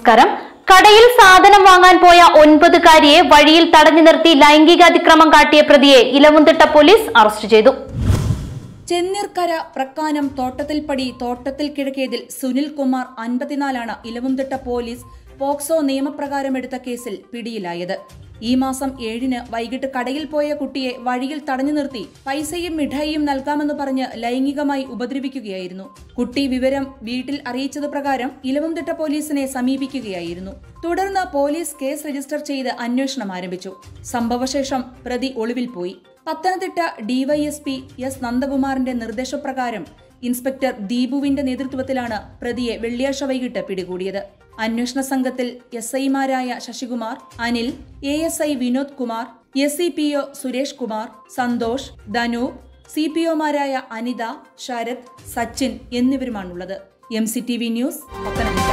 നമസ്കാരം കടയിൽ സാധനം വാങ്ങാൻ പോയ ഒൻപതുകാരിയെ വഴിയിൽ തടഞ്ഞു നിർത്തി ലൈംഗിക അതിക്രമം കാട്ടിയ പ്രതിയെ ഇലവുംതിട്ട പോലീസ് അറസ്റ്റ് ചെയ്തു ചെന്നീർക്കര പ്രക്കാനം തോട്ടത്തിൽപ്പടി തോട്ടത്തിൽ കിഴക്കേതിൽ സുനിൽ കുമാർ അൻപത്തിനാലാണ് ഇലവുംതിട്ട പോലീസ് പോക്സോ നിയമപ്രകാരം എടുത്ത കേസിൽ പിടിയിലായത് ഈ മാസം ഏഴിന് വൈകിട്ട് കടയിൽ പോയ കുട്ടിയെ വഴിയിൽ തടഞ്ഞു നിർത്തി പൈസയും മിഠായിയും നൽകാമെന്ന് പറഞ്ഞ് ലൈംഗികമായി ഉപദ്രവിക്കുകയായിരുന്നു കുട്ടി വിവരം വീട്ടിൽ അറിയിച്ചത് പ്രകാരം ഇലവുംതിട്ട പോലീസിനെ സമീപിക്കുകയായിരുന്നു തുടർന്ന് പോലീസ് കേസ് രജിസ്റ്റർ ചെയ്ത് അന്വേഷണം ആരംഭിച്ചു സംഭവശേഷം പ്രതി ഒളിവിൽ പോയി പത്തനംതിട്ട ഡിവൈഎസ്പി എസ് നന്ദകുമാറിന്റെ നിർദ്ദേശപ്രകാരം ഇൻസ്പെക്ടർ ദീപുവിന്റെ നേതൃത്വത്തിലാണ് പ്രതിയെ വെള്ളിയാഴ്ച വൈകിട്ട് പിടികൂടിയത് അന്വേഷണ സംഘത്തിൽ എസ് ഐമാരായ Sasikumar Anil A S I Vinod Kumar S C P O Suresh Kumar Santhosh Dhanoop C P ഒമാരായ അനിത ശരത് സച്ചിൻ എന്നിവരുമാണുള്ളത് M C T V news Pathanamthitta